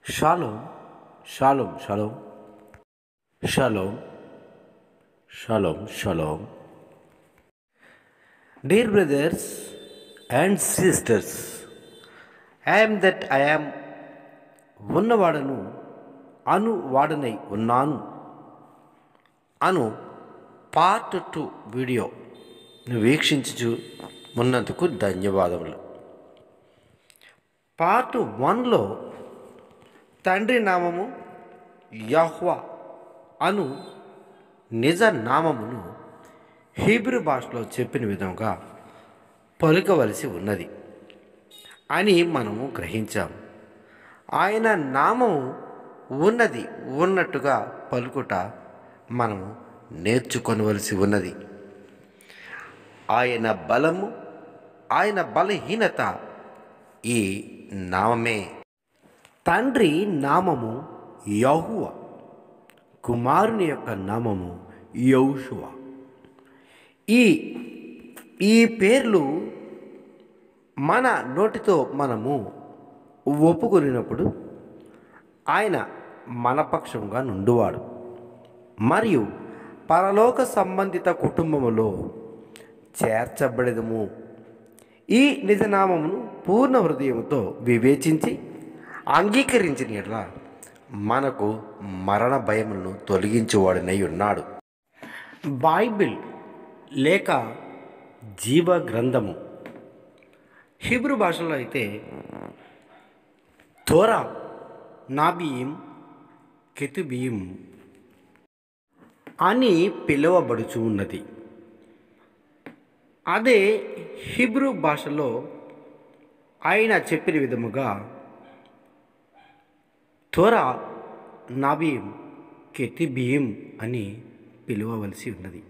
Shalom, shalom, shalom, shalom, shalom, shalom. Dear brothers and sisters, I am that I am ఉన్నవాడను అను వాడనై ఉన్నాను అను part two video వీక్షించు ఉన్నందుకు ధన్యవాదములు పార్ట్ వన్లో తండ్రి నామము యహ్వా అను నిజ నామమును హీబ్రూ భాషలో చెప్పిన విధంగా పలుకవలసి ఉన్నది అని మనము గ్రహించాము ఆయన నామము ఉన్నది ఉన్నట్టుగా పలుకుట మనము నేర్చుకొనవలసి ఉన్నది ఆయన బలము ఆయన బలహీనత ఈ నామమే తండ్రి నామము యహువ కుమారుని యొక్క నామము యౌషువ ఈ ఈ పేర్లు మన నోటితో మనము ఒప్పుకొనినప్పుడు ఆయన మన పక్షంగా నుండువాడు మరియు పరలోక సంబంధిత కుటుంబములో చేర్చబడదము ఈ నిజనామమును పూర్ణ హృదయంతో వివేచించి అంగీకరించిన ఎడల మనకు మరణ భయములను తొలగించేవాడినై ఉన్నాడు బైబిల్ లేక జీవ గ్రంథము హిబ్రూ భాషలో అయితే తోరా నాబియం కెతుబియం అని పిలువబడుచు ఉన్నది అదే హిబ్రూ భాషలో ఆయన చెప్పిన విధముగా త్వర నాబియం కెతిబియం అని పిలువవలసి ఉన్నది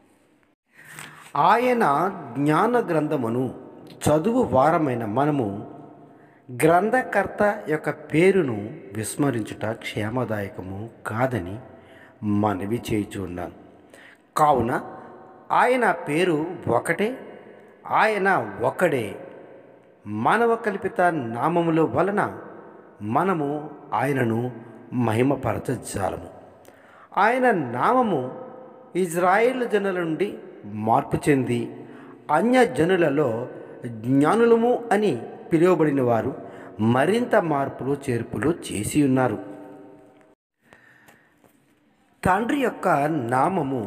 ఆయన జ్ఞాన గ్రంథమును చదువు వారమైన మనము గ్రంథకర్త యొక్క పేరును విస్మరించుట క్షేమదాయకము కాదని మనవి చేయుచున్నాను కావున ఆయన పేరు ఒకటే ఆయన ఒకడే మానవ కల్పిత నామముల వలన మనము ఆయనను మహిమపరచజాలము ఆయన నామము ఇజ్రాయేల్ జనుల నుండి మార్పు చెంది అన్య జనులలో జ్ఞానులము అని పిలువబడిన వారు మరింత మార్పులు చేర్పులు చేసి ఉన్నారు తండ్రి యొక్క నామము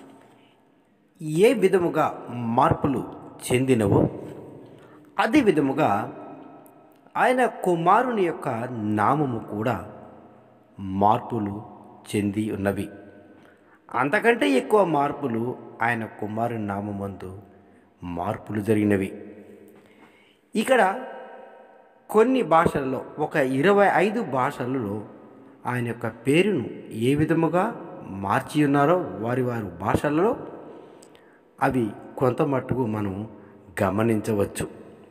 ఏ విధముగా మార్పులు చెందినవో అదే విధముగా ఆయన కుమారుని యొక్క నామము కూడా మార్పులు చెంది ఉన్నవి అంతకంటే ఎక్కువ మార్పులు ఆయన కుమారుని నామందు మార్పులు జరిగినవి ఇక్కడ కొన్ని భాషలలో ఒక ఇరవై ఐదు భాషలలో ఆయన యొక్క పేరును ఏ విధముగా మార్చి ఉన్నారో వారి వారి భాషలలో అవి కొంత మట్టుకు మనం గమనించవచ్చు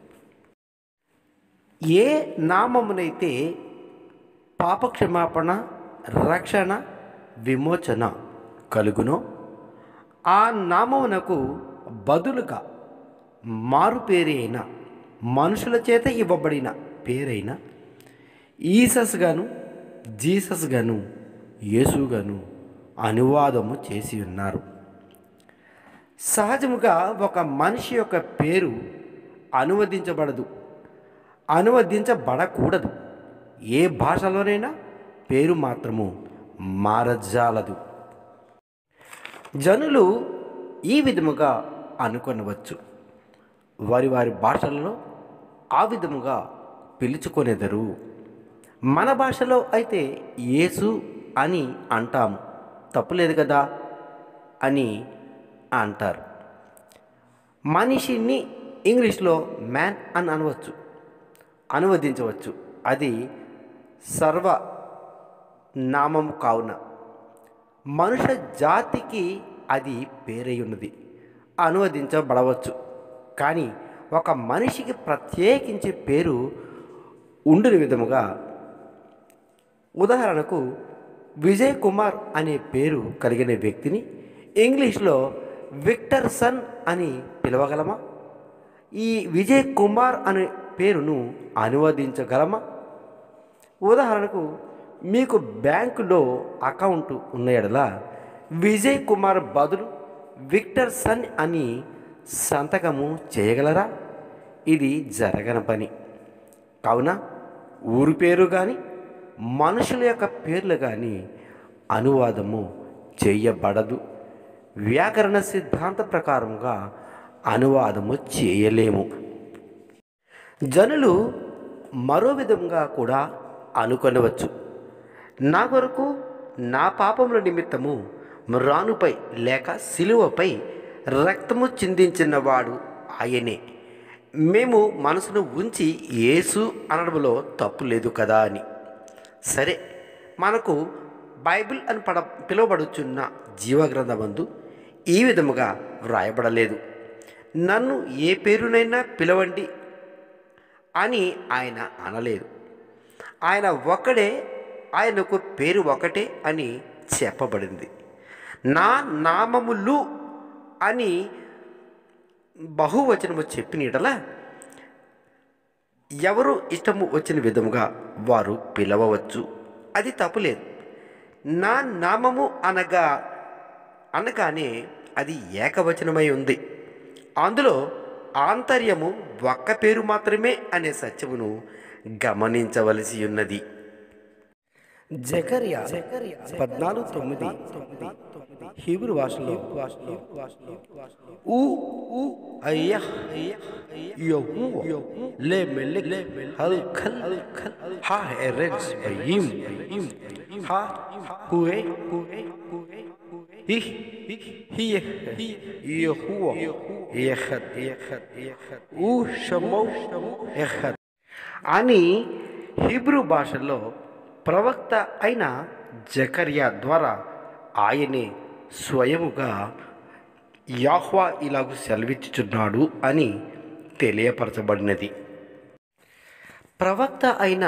ఏ నామమునైతే పాపక్షమాపణ రక్షణ విమోచన కలుగునో ఆ నామమునకు బదులుగా మారు పేరైన మనుషుల చేత ఇవ్వబడిన పేరైన ఈసస్ గాను జీసస్ గాను యేసుగాను అనువాదము చేసి ఉన్నారు సహజముగా ఒక మనిషి యొక్క పేరు అనువదించబడదు అనువదించబడకూడదు ఏ భాషలోనైనా పేరు మాత్రము మారజాలదు జనులు ఈ విధముగా అనుకొనవచ్చు వారి వారి భాషలలో ఆ విధముగా పిలుచుకొనేదరు మన భాషలో అయితే యేసు అని అంటాము తప్పులేదు కదా అని అంటారు మనిషిని ఇంగ్లీష్లో మ్యాన్ అని అనవచ్చు అనువదించవచ్చు అది సర్వ నామము కావున మనుష్య జాతికి అది పేరై ఉన్నది అనువదించబడవచ్చు కానీ ఒక మనిషికి ప్రత్యేకించే పేరు ఉండిన విధముగా ఉదాహరణకు విజయ్ కుమార్ అనే పేరు కలిగిన వ్యక్తిని ఇంగ్లీష్లో విక్టర్ సన్ అని పిలవగలమా ఈ విజయ్ కుమార్ అనే పేరును అనువదించగలమా ఉదాహరణకు మీకు బ్యాంకులో అకౌంట్ ఉన్న ఎడల విజయ్ కుమార్ బదులు విక్టర్ సన్ అని సంతకము చేయగలరా ఇది జరగని పని కావున ఊరు పేరు కానీ మనుషుల యొక్క పేర్లు కానీ అనువాదము చేయబడదు వ్యాకరణ సిద్ధాంత ప్రకారంగా అనువాదము చేయలేము జనులు మరో విధంగా కూడా అనుకొనవచ్చు నా కొరకు నా పాపముల నిమిత్తము మ్రానుపై లేక శిలువపై రక్తము చిందించినవాడు ఆయనే మేము మనసును ఉంచి యేసు అనడంలో తప్పు లేదు కదా అని సరే మనకు బైబిల్ అని పడ పిలువబడుచున్న జీవగ్రంథమందు ఈ విధముగా వ్రాయబడలేదు నన్ను ఏ పేరునైనా పిలవండి అని ఆయన అనలేదు ఆయన ఒక్కడే ఆయనకు పేరు ఒకటే అని చెప్పబడింది నా నామములు అని బహువచనము చెప్పినటలా ఎవరు ఇష్టము వచ్చిన విధముగా వారు పిలవవచ్చు అది తప్పులేదు నా నామము అనగా అనగానే అది ఏకవచనమై ఉంది అందులో ఆంతర్యము ఒక్క పేరు మాత్రమే అనే సత్యమును గమనించవలసి ఉన్నది జకర్యా పద్నాలుగు తొమ్మిది హీబ్రు భాషలో ఊ ఊ అయ్యా యహూ లే మెల్లెక్ హల్ ఖల్ హా ఎరెన్స్ బయీం హా హువే ఇహ్ హి యహూవ యహద్ యహద్ యహద్ ఊ షమౌ యహద్ అని హీబ్రూ భాషలో ప్రవక్త అయిన జకర్యా ద్వారా ఆయనే స్వయముగా యాహ్వా ఇలాగు సెలవిచ్చుచున్నాడు అని తెలియపరచబడినది ప్రవక్త అయిన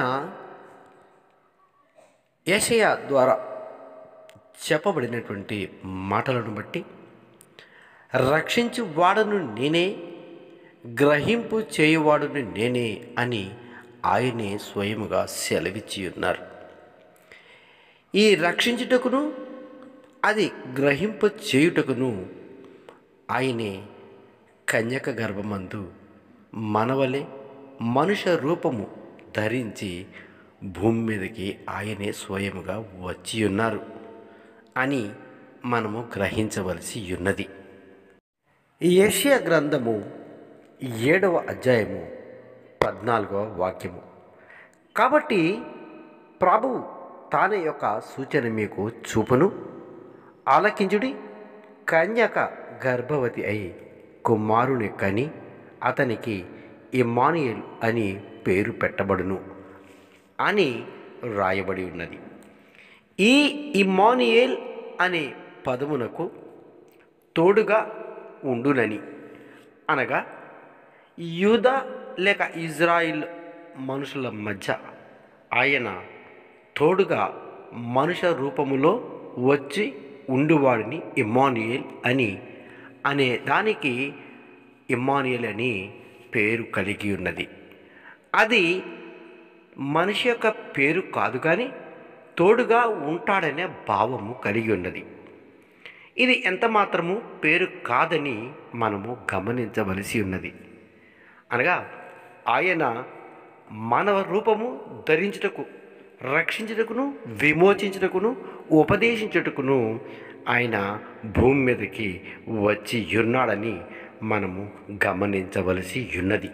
యషయా ద్వారా చెప్పబడినటువంటి మాటలను బట్టి రక్షించు వాడను నేనే గ్రహింపు చేయువాడును నేనే అని ఆయనే స్వయముగా సెలవిచ్చి ఉన్నారు ఈ రక్షించుటకును అది గ్రహింప చేయుటకును ఆయనే కన్యక గర్భమందు మనవలే మనుష్య రూపము ధరించి భూమి మీదకి ఆయనే స్వయముగా వచ్చి ఉన్నారు అని మనము గ్రహించవలసి ఉన్నది యెషయా గ్రంథము ఏడవ అధ్యాయము పద్నాలుగవ వాక్యము కాబట్టి ప్రభువు తానే యొక్క సూచన మీకు చూపును ఆలకించుడి కన్యక గర్భవతి అయి కుమారుని కని అతనికి ఇమానియల్ అని పేరు పెట్టబడును అని రాయబడి ఉన్నది ఈ ఇమానియేల్ అనే పదమునకు తోడుగా ఉండునని అనగా యూదా లేక ఇజ్రాయిల్ మనుషుల మధ్య ఆయన తోడుగా మనుష రూపములో వచ్చి ఉండువాడిని ఇమ్మానుయేల్ అని అనే దానికి ఇమ్మానుయేల్ అని పేరు కలిగి ఉన్నది అది మనిషి యొక్క పేరు కాదు కానీ తోడుగా ఉంటాడనే భావము కలిగి ఉన్నది ఇది ఎంత మాత్రము పేరు కాదని మనము గమనించవలసి ఉన్నది అనగా ఆయన మానవ రూపము ధరించుటకు రక్షించుటకును విమోచించుటకును ఉపదేశించుటకును ఆయన భూమి మీదకి వచ్చి ఉన్నాడని మనము గమనించవలసి ఉన్నది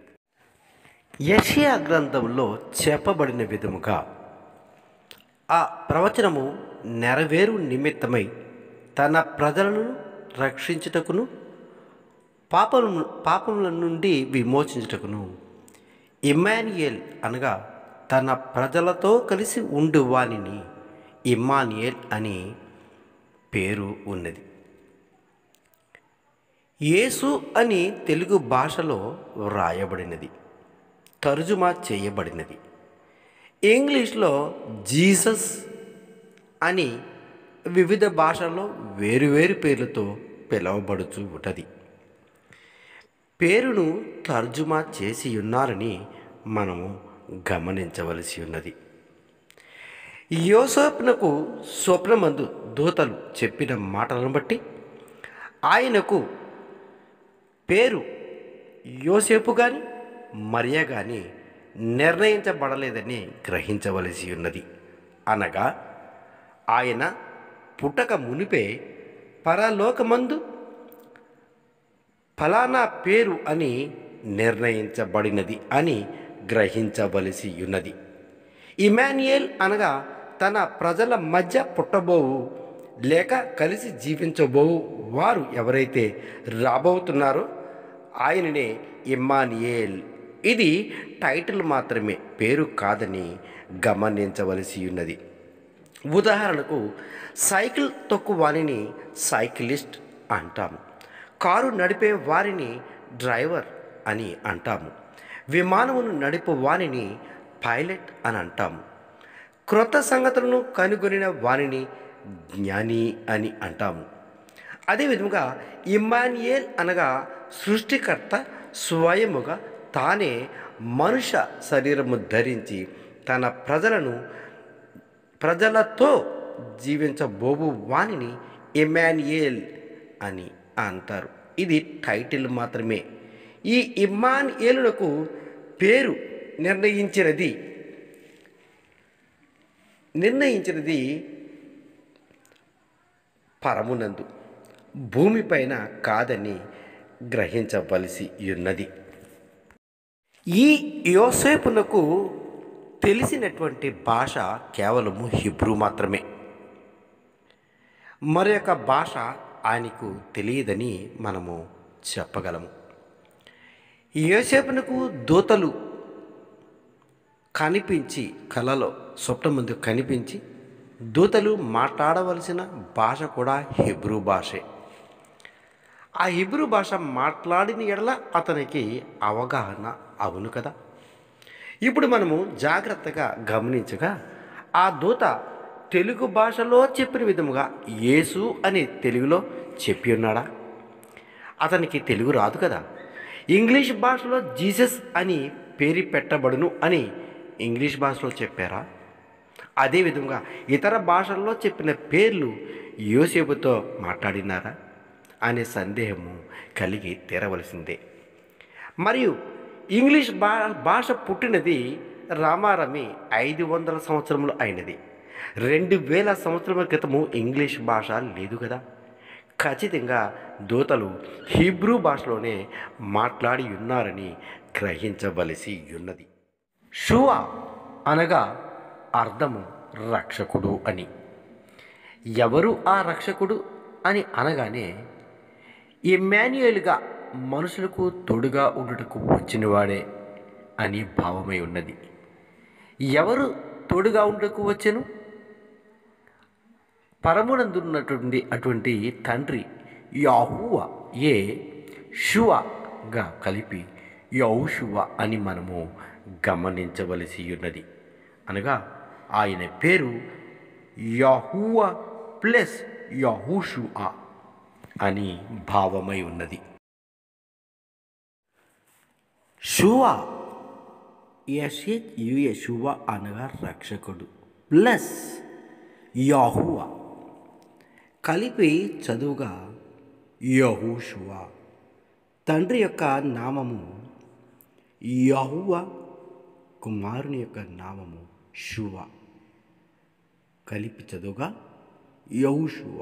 యషియా గ్రంథంలో చెప్పబడిన విధముగా ఆ ప్రవచనము నెరవేరు నిమిత్తమై తన ప్రజలను రక్షించుటకును పాపము పాపముల నుండి విమోచించుటకును ఇమానియేల్ అనగా తన ప్రజలతో కలిసి ఉండు వానిని ఇమానియేల్ అని పేరు ఉన్నది యేసు అని తెలుగు భాషలో వ్రాయబడినది తర్జుమా చేయబడినది ఇంగ్లీష్లో జీసస్ అని వివిధ భాషల్లో వేరువేరు పేర్లతో పిలువబడుచు ఉంటుంది పేరును తర్జుమా చేసి ఉన్నారని మనము గమనించవలసి ఉన్నది యోసేపునకు స్వప్నమందు దూతలు చెప్పిన మాటలను బట్టి ఆయనకు పేరు యోసేపు కానీ మరియ కానీ నిర్ణయించబడలేదని గ్రహించవలసి ఉన్నది అనగా ఆయన పుట్టక మునిపే పరలోకమందు ఫలానా పేరు అని నిర్ణయించబడినది అని గ్రహించవలసి ఉన్నది ఇమాన్యుయేల్ అనగా తన ప్రజల మధ్య పుట్టబోవు లేక కలిసి జీవించబోవు వారు ఎవరైతే రాబోతున్నారో ఆయననే ఇమ్మానియేల్ ఇది టైటిల్ మాత్రమే పేరు కాదని గమనించవలసి ఉన్నది ఉదాహరణకు సైకిల్ తొక్కు వారిని సైకిలిస్ట్ అంటాము కారు నడిపే వారిని డ్రైవర్ అని అంటాము విమానమును నడిపే వారిని పైలట్ అని అంటాము క్రొత్త సంగతులను కనుగొనిన వారిని జ్ఞాని అని అంటాము అదేవిధంగా ఇమ్మాన్యేల్ అనగా సృష్టికర్త స్వయముగా తానే మనుష్య శరీరము ధరించి తన ప్రజలను ప్రజలతో జీవించబోవు వాణిని ఇమాన్యేల్ అని అంటారు ఇది టైటిల్ మాత్రమే ఈ ఇమ్మాన్యేలునకు పేరు నిర్ణయించినది నిర్ణయించినది పరమునందు భూమిపైన కాదని గ్రహించవలసి ఉన్నది ఈ యోసేపునకు తెలిసినటువంటి భాష కేవలము హిబ్రూ మాత్రమే మరొక భాష ఆయనకు తెలియదని మనము చెప్పగలము యోసేపునకు దూతలు కనిపించి కలలో స్వప్నమందు కనిపించి దూతలు మాట్లాడవలసిన భాష కూడా హిబ్రూ భాషే ఆ హిబ్రూ భాష మాట్లాడిన ఎడల అతనికి అవగాహన అవును కదా ఇప్పుడు మనము జాగ్రత్తగా గమనించగా ఆ దూత తెలుగు భాషలో చెప్పిన విధముగా యేసు అని తెలుగులో చెప్పి ఉన్నాడా అతనికి తెలుగు రాదు కదా ఇంగ్లీష్ భాషలో జీసస్ అని పేరు పెట్టబడును అని ఇంగ్లీష్ భాషలో చెప్పారా అదేవిధంగా ఇతర భాషల్లో చెప్పిన పేర్లు యోసేపుతో మాట్లాడినారా అనే సందేహము కలిగి తీరవలసిందే మరియు ఇంగ్లీష్ భా భాష పుట్టినది రామారమి ఐదు వందల సంవత్సరములు అయినది రెండు వేల సంవత్సరముల క్రితము ఇంగ్లీష్ భాష లేదు కదా ఖచ్చితంగా దూతలు హీబ్రూ భాషలోనే మాట్లాడి ఉన్నారని గ్రహించవలసి ఉన్నది షువా అనగా అర్థము రక్షకుడు అని ఎవరు ఆ రక్షకుడు అని అనగానే ఇమాన్యుయల్గా మనుషులకు తోడుగా ఉండుటకు వచ్చినవాడే అని భావమై ఉన్నది ఎవరు తోడుగా ఉండుటకు వచ్చెను పరమునందున్నటువంటి అటువంటి తండ్రి యాహువ ఏ షువగా కలిపి యౌషువ అని మనము గమనించవలసి ఉన్నది అనగా ఆయన పేరు యహూవ ప్లస్ యహూషుఆ అని భావమై ఉన్నది షువా యషేత్ యుయ శువ అనగా రక్షకుడు ప్లస్ యహువ కలిపి చదువుగా యహూషువ తండ్రి యొక్క నామము యహువ కుమారుని యొక్క నామము శువ కలిపి చదువుగా యహుషువ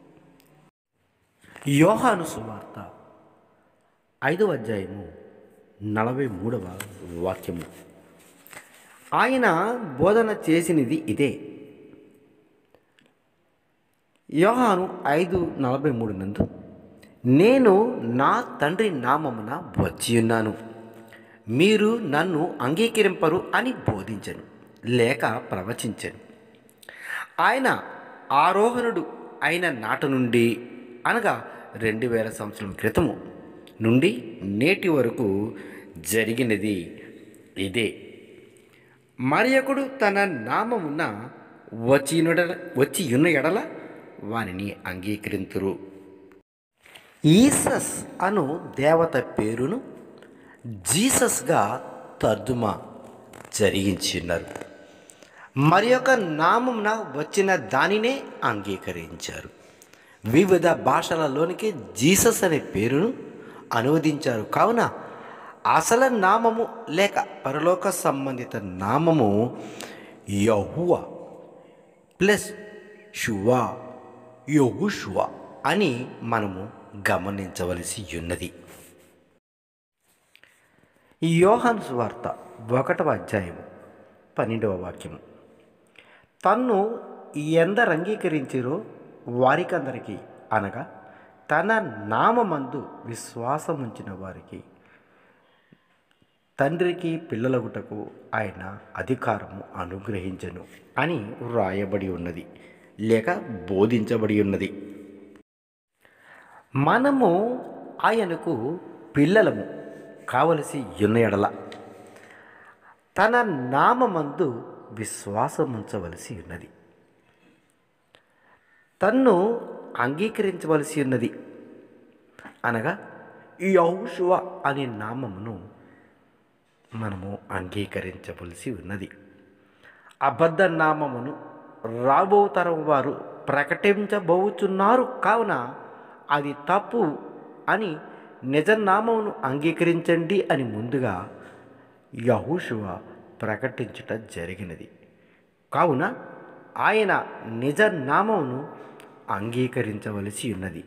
యోహాను సువార్త ఐదవ అధ్యాయము నలభై మూడవ వాక్యము ఆయన బోధన చేసినది ఇదే యోహాను ఐదు నలభై మూడు నందు నేను నా తండ్రి నామమున వచ్చి ఉన్నాను మీరు నన్ను అంగీకరింపరు అని బోధించను లేక ప్రవచించను ఆయన ఆరోహణుడు అయిన నాట నుండి అనగా రెండు వేల సంవత్సరం క్రితము నుండి నేటి వరకు జరిగినది ఇదే మరియకుడు తన నామమున వచ్చినుడ వచ్చి ఉన్న ఎడల వానిని అంగీకరింతురు ఈసస్ అను దేవత పేరును జీసస్గా తర్జుమా జరిగించినారు మరి యొక్క నామమున వచ్చిన దానినే అంగీకరించారు వివిధ భాషలలోనికి జీసస్ అనే పేరును అనువదించారు కావున అసలు నామము లేక పరలోక సంబంధిత నామము యహువ ప్లస్ షువా యహుషువ అని మనము గమనించవలసి ఉన్నది ఈ యోహాను సువార్త ఒకటవ అధ్యాయము పన్నెండవ వాక్యము తన్ను ఎందరు అంగీకరించిరో వారికందరికీ అనగా తన నామందు విశ్వాసం ఉంచిన వారికి తండ్రికి పిల్లలగుటకు ఆయన అధికారము అనుగ్రహించను అని వ్రాయబడి ఉన్నది లేక బోధించబడి ఉన్నది మనము ఆయనకు పిల్లలము కావలసి ఉన్న ఎడల తన నామందు విశ్వాసముంచవలసి ఉన్నది తన్ను అంగీకరించవలసి ఉన్నది అనగా ఈ ఔషువ అనే నామమును మనము అంగీకరించవలసి ఉన్నది అబద్ధ నామమును రాబో తరం వారు ప్రకటించబోచున్నారు కావున అది తప్పు అని నిజ నామమును అంగీకరించండి అని ముందుగా యహూషువ ప్రకటించుట జరిగినది కావున ఆయన నిజ నామమును అంగీకరించవలసి ఉన్నది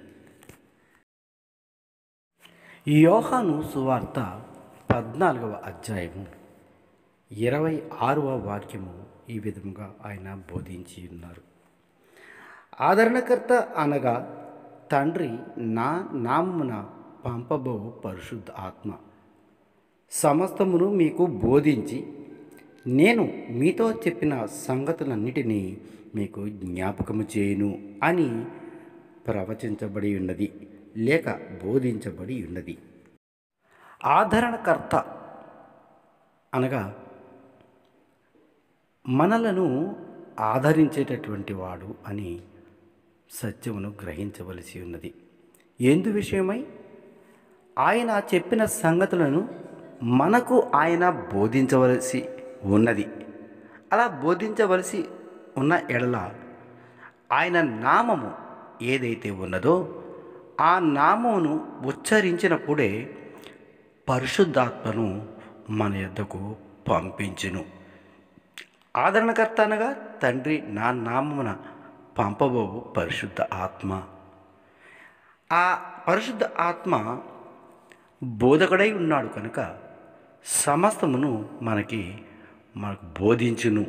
యోహాను సువార్త పద్నాలుగవ అధ్యాయము ఇరవై ఆరవ వాక్యము ఈ విధముగా ఆయన బోధించి ఉన్నారు ఆదరణకర్త అనగా తండ్రి నా నామమున పంపబో పరిశుద్ధ ఆత్మ సమస్తమును మీకు బోధించి నేను మీతో చెప్పిన సంగతులన్నిటినీ మీకు జ్ఞాపకము చేయను అని ప్రవచించబడి ఉన్నది లేక బోధించబడి ఉన్నది ఆదరణకర్త అనగా మనలను ఆదరించేటటువంటి వాడు అని సత్యమును గ్రహించవలసి ఉన్నది ఎందు విషయమై ఆయన చెప్పిన సంగతులను మనకు ఆయన బోధించవలసి ఉన్నది అలా బోధించవలసి ఉన్న ఎడల ఆయన నామము ఏదైతే ఉన్నదో ఆ నామమును ఉచ్చరించినప్పుడే పరిశుద్ధాత్మను మన యొద్దకు పంపించును ఆదరణకర్త అనగా తండ్రి నా నామమున పంపబోవు పరిశుద్ధ ఆత్మ ఆ పరిశుద్ధ ఆత్మ బోధకుడై ఉన్నాడు కనుక సమస్తమును మనకి మనకు బోధించును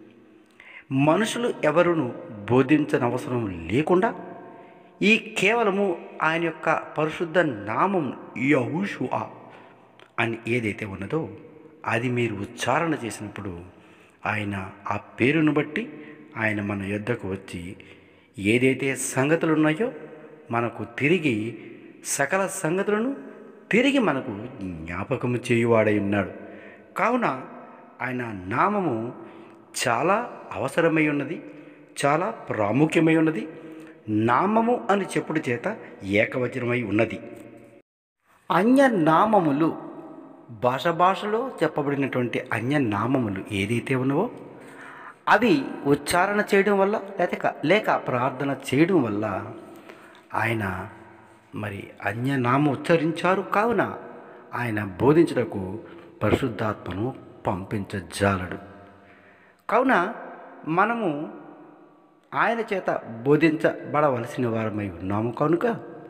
మనుషులు ఎవరును బోధించనవసరం లేకుండా ఈ కేవలము ఆయన యొక్క పరిశుద్ధ నామం యహూషుఆ అని ఏదైతే ఉన్నదో అది మీరు ఉచ్చారణ చేసినప్పుడు ఆయన ఆ పేరును బట్టి ఆయన మన యొద్దకు వచ్చి ఏదైతే సంగతులు ఉన్నాయో మనకు తిరిగి సకల సంగతులను తిరిగి మనకు జ్ఞాపకము చేయువాడై ఉన్నాడు కావున ఆయన నామము చాలా అవసరమై ఉన్నది చాలా ప్రాముఖ్యమై ఉన్నది నామము అని చెప్పుడు చేత ఏకవచనమై ఉన్నది అన్య నామములు భాష భాషలో చెప్పబడినటువంటి అన్య నామములు ఏదైతే ఉన్నవో అవి ఉచ్చారణ చేయడం వల్ల లేక లేక ప్రార్థన చేయడం వల్ల ఆయన మరి అన్యనామం ఉచ్చరించారు కావున ఆయన బోధించుటకు పరిశుద్ధాత్మను పంపించజాలడు కావున మనము ఆయన చేత బోధించబడవలసిన వారమై ఉన్నాము కనుక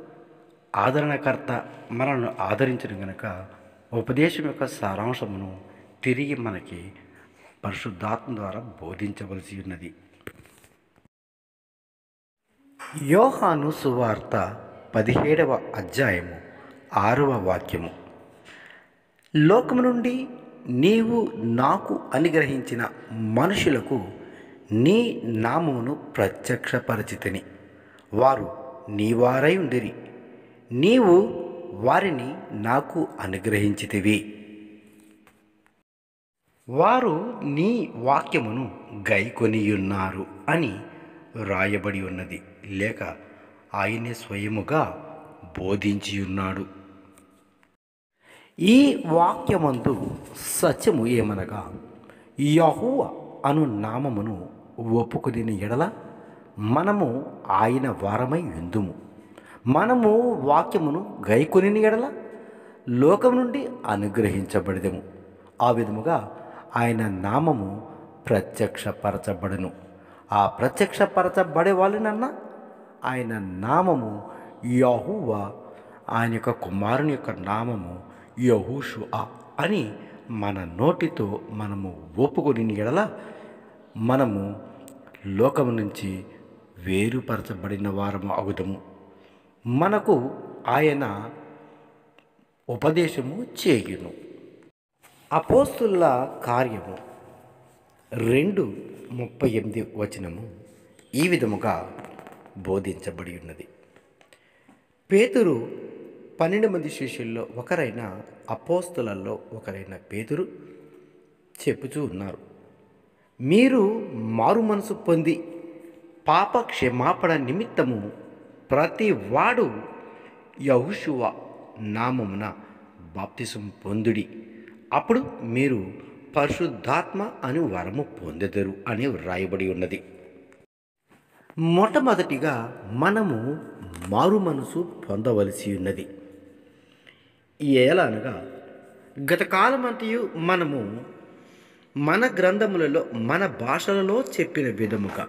ఆదరణకర్త మనల్ని ఆదరించిన గనుక ఉపదేశం యొక్క సారాంశమును తిరిగి మనకి పరిశుద్ధాత్మ ద్వారా బోధించవలసి ఉన్నది యోహాను సువార్త పదిహేడవ అధ్యాయము ఆరవ వాక్యము లోకము నుండి నీవు నాకు అనుగ్రహించిన మనుషులకు నీ నామమును ప్రత్యక్షపరచితిని వారు నీవారై ఉండిరి నీవు వారిని నాకు అనుగ్రహించితివి వారు నీ వాక్యమును గైకొనియున్నారు అని రాయబడి ఉన్నది లేక ఆయనే స్వయముగా బోధించి ఉన్నాడు ఈ వాక్యమందు సత్యము ఏమనగా యహువ అను నామమును ఒప్పుకుని ఎడల మనము ఆయన వారమై ఉందుము మనము వాక్యమును గైకొని ఎడల లోకం నుండి అనుగ్రహించబడదము ఆ విధముగా ఆయన నామము ప్రత్యక్షపరచబడను ఆ ప్రత్యక్షపరచబడే వాళ్ళనన్నా ఆయన నామము యహూవా ఆయన యొక్క కుమారుని యొక్క నామము యహూషు అని మన నోటితో మనము ఒప్పుకొని ఎడల మనము లోకము నుంచి వేరుపరచబడిన వారము అవుదము మనకు ఆయన ఉపదేశము చేయును అపోస్తుల కార్యము రెండు ముప్పై ఎనిమిది వచనము ఈ విధముగా బోధించబడి ఉన్నది పేతురు పన్నెండు మంది శిష్యుల్లో ఒకరైన అపోస్తులలో ఒకరైన పేతురు చెప్పుచూ ఉన్నారు మీరు మారు మనసు పొంది పాప క్షమాపణ నిమిత్తము ప్రతి వాడు యహుషువ నామమున బాప్తిసం పొందుడి అప్పుడు మీరు పరిశుద్ధాత్మ అని వరము పొందెదరు అని వ్రాయబడి ఉన్నది మొట్టమొదటిగా మనము మారు మనసు పొందవలసి ఉన్నది ఎలా అనగా గత కాలమంతయు మనము మన గ్రంథములలో మన భాషలలో చెప్పిన విధముగా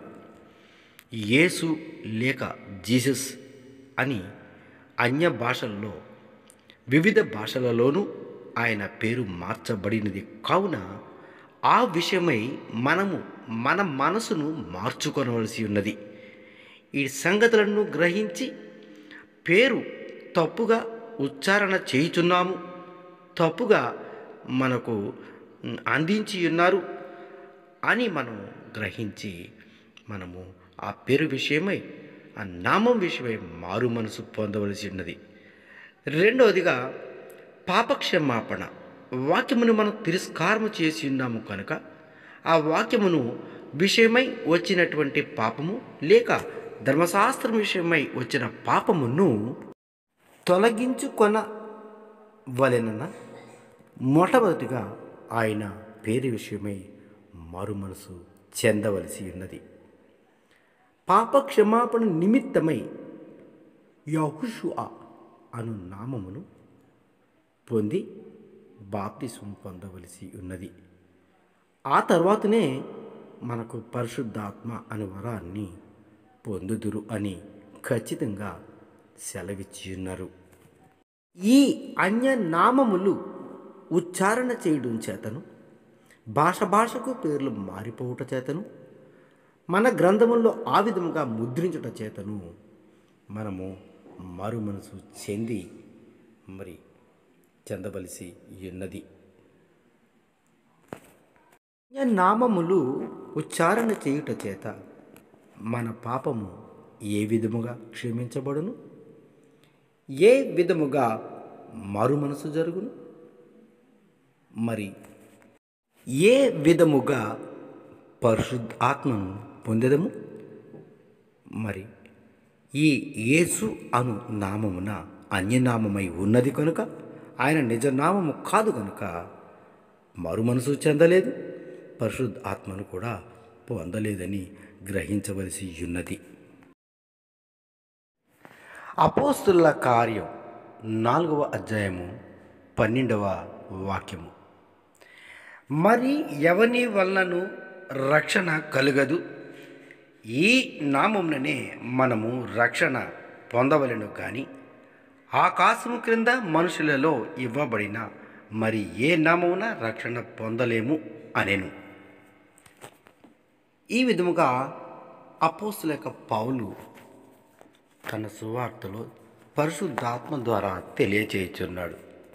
యేసు లేక జీసస్ అని అన్య భాషల్లో వివిధ భాషలలోనూ ఆయన పేరు మార్చబడినది కావున ఆ విషయమై మనము మన మనసును మార్చుకొనవలసి ఉన్నది ఈ సంగతులను గ్రహించి పేరు తప్పుగా ఉచ్చారణ చేయుచున్నాము తప్పుగా మనకు అందించి ఉన్నారు అని మనం గ్రహించి మనము ఆ పేరు విషయమై ఆ నామం విషయమై మారు మనసు పొందవలసి ఉన్నది రెండవదిగా పాపక్షమాపణ వాక్యమును మనం తిరస్కారం చేసి ఉన్నాము కనుక ఆ వాక్యమును విషయమై వచ్చినటువంటి పాపము లేక ధర్మశాస్త్రం విషయమై వచ్చిన పాపమును తొలగించుకొన వలెనన మొట్టమొదటిగా ఆయన పేరు విషయమై మారు మనసు చెందవలసి ఉన్నది పాప క్షమాపణ నిమిత్తమై యహుషుఆ అను నామమును పొంది బాప్తిసం పొందవలసి ఉన్నది ఆ తర్వాతనే మనకు పరిశుద్ధాత్మ అను వరాన్ని పొందుదురు అని ఖచ్చితంగా సెలవిచ్చి ఉన్నారు ఈ అన్య నామములు ఉచ్చారణ చేయడం చేతను భాష భాషకు పేర్లు మారిపోవుట చేతను మన గ్రంథముల్లో ఆ విధముగా ముద్రించుట చేతను మనము మారు మనసు చెంది మరి చెందవలసి ఉన్నది నామములు ఉచ్చారణ చేయుట చేత మన పాపము ఏ విధముగా క్షమించబడును ఏ విధముగా మారు మనసు జరుగును మరి ఏ విధముగా పరిశుద్ధ ఆత్మను పొందెదము మరి ఈ యేసు అను నామమున అన్యనామమై ఉన్నది కనుక ఆయన నిజనామము కాదు కనుక మరు మనసు చెందలేదు పరిశుద్ధ ఆత్మను కూడా పొందలేదని గ్రహించవలసి ఉన్నది అపోస్తుల కార్యం నాలుగవ అధ్యాయము పన్నెండవ వాక్యము మరి ఎవని వలనను రక్షణ కలుగదు ఈ నామంలోనే మనము రక్షణ పొందవలను కానీ ఆకాశము క్రింద మనుషులలో ఇవ్వబడిన మరి ఏ నామమున రక్షణ పొందలేము అనేను ఈ విధముగా అపోస్తుల యొక్క పౌలు తన సువార్తలో పరిశుద్ధాత్మ ద్వారా తెలియచేయుచున్నాడు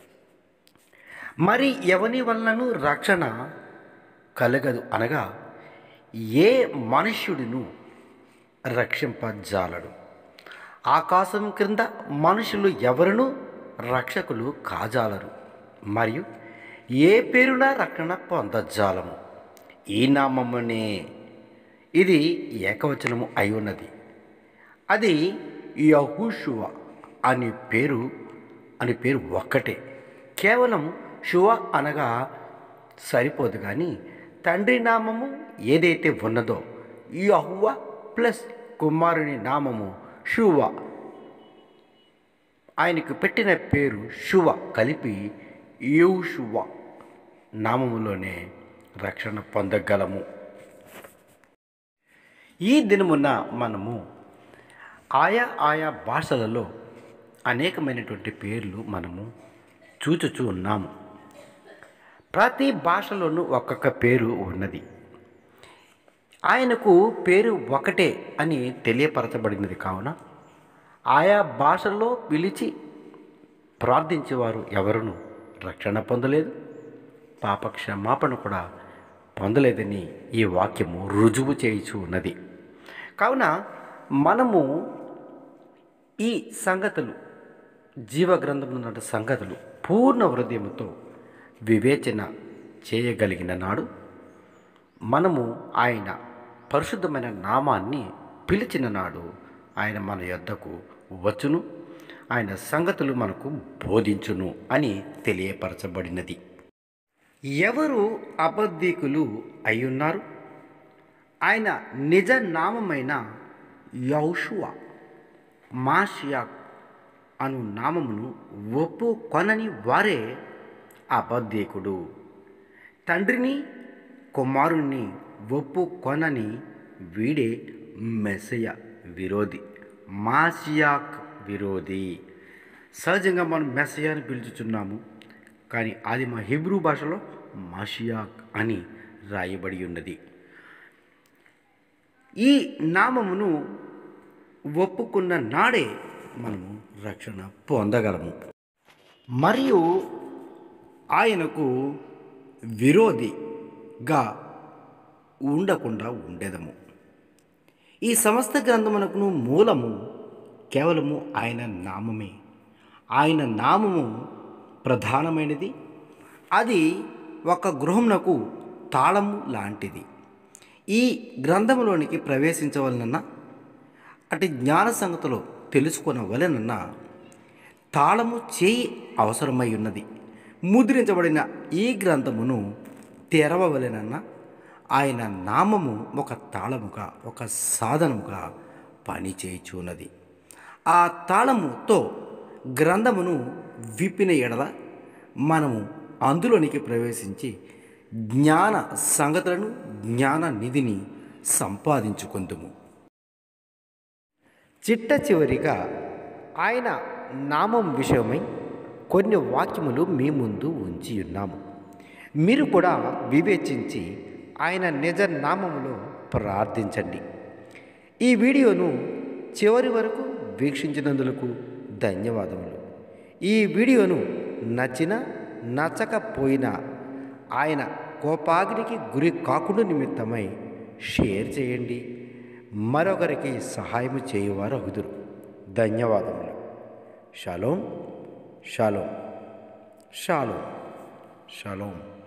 మరి ఎవని వలనను రక్షణ కలగదు అనగా ఏ మనుష్యుడును రక్షింపజాలడు ఆకాశం క్రింద మనుషులు ఎవరునూ రక్షకులు కాజాలరు మరియు ఏ పేరున రక్షణ పొందజాలము ఈ నామమునే ఇది ఏకవచనము అయి ఉన్నది అది యహూషువ అని పేరు అని పేరు ఒక్కటే కేవలం శువ అనగా సరిపోదు కానీ తండ్రి నామము ఏదైతే ఉన్నదో యహువ ప్లస్ కుమారుని నామము శువ ఆయనకు పెట్టిన పేరు శువ కలిపి యూషువ నామములోనే రక్షణ పొందగలము ఈ దినమున మనము ఆయా ఆయా భాషలలో అనేకమైనటువంటి పేర్లు మనము చూచుచూ ఉన్నాము ప్రతి భాషలోనూ ఒక్కొక్క పేరు ఉన్నది ఆయనకు పేరు ఒకటే అని తెలియపరచబడినది కావున ఆయా భాషల్లో పిలిచి ప్రార్థించేవారు ఎవరును రక్షణ పొందలేదు పాప క్షమాపణ కూడా పొందలేదని ఈ వాక్యము రుజువు చేయుచు ఉన్నది కావున మనము ఈ సంగతులు జీవగ్రంథమున్న సంగతులు పూర్ణ హృదయముతో వివేచన చేయగలిగిన నాడు మనము ఆయన పరిశుద్ధమైన నామాన్ని పిలిచిన నాడు ఆయన మన యొద్దకు వచ్చును ఆయన సంగతులు మనకు బోధించును అని తెలియపరచబడినది ఎవరు అబద్ధీకులు అయ్యున్నారు ఆయన నిజ నామమైన యౌషువ మాషియాక్ అను నామమును ఒప్పు కొనని వారే అబద్ధీకుడు తండ్రిని కుమారుణ్ణి ఒప్పు కొనని వీడే మెస్సయ విరోధి మాసియాక్ విరోధి సహజంగా మనం మెస్సయ అని పిలుచుచున్నాము కానీ అది మా హిబ్రూ భాషలో మాషియాక్ అని రాయబడి ఉన్నది ఈ నామమును ఒప్పుకున్న నాడే మనము రక్షణ పొందగలము మరియు ఆయనకు విరోధిగా ఉండకుండా ఉండేదము ఈ సమస్త గ్రంథమునకును మూలము కేవలము ఆయన నామమే ఆయన నామము ప్రధానమైనది అది ఒక గృహమునకు తాళము లాంటిది ఈ గ్రంథములోనికి ప్రవేశించవలనన్నా అటు జ్ఞాన సంగతిలో తెలుసుకొనవలెనన్నా తాళము చేయి అవసరమై ఉన్నది ముద్రించబడిన ఈ గ్రంథమును తెరవవలెనన్నా ఆయన నామము ఒక తాళముగా ఒక సాధనముగా పనిచేయుచున్నది ఆ తాళముతో గ్రంథమును విప్పిన ఎడల మనము అందులోనికి ప్రవేశించి జ్ఞాన సంగతులను జ్ఞాన నిధిని సంపాదించుకుందుము చిట్ట చివరిగా ఆయన నామం విషయమై కొన్ని వాక్యములు మీ ముందు ఉంచి ఉన్నాము మీరు కూడా వివేచించి ఆయన నిజ నామములో ప్రార్థించండి ఈ వీడియోను చివరి వరకు వీక్షించినందులకు ధన్యవాదములు ఈ వీడియోను నచ్చిన నచ్చకపోయినా ఆయన కోపాగ్నికి గురి కాకుండా నిమిత్తమై షేర్ చేయండి మరొకరికి సహాయం చేయువారు అగుదురు ధన్యవాదములు షలోం షలోం షాలోం షలోం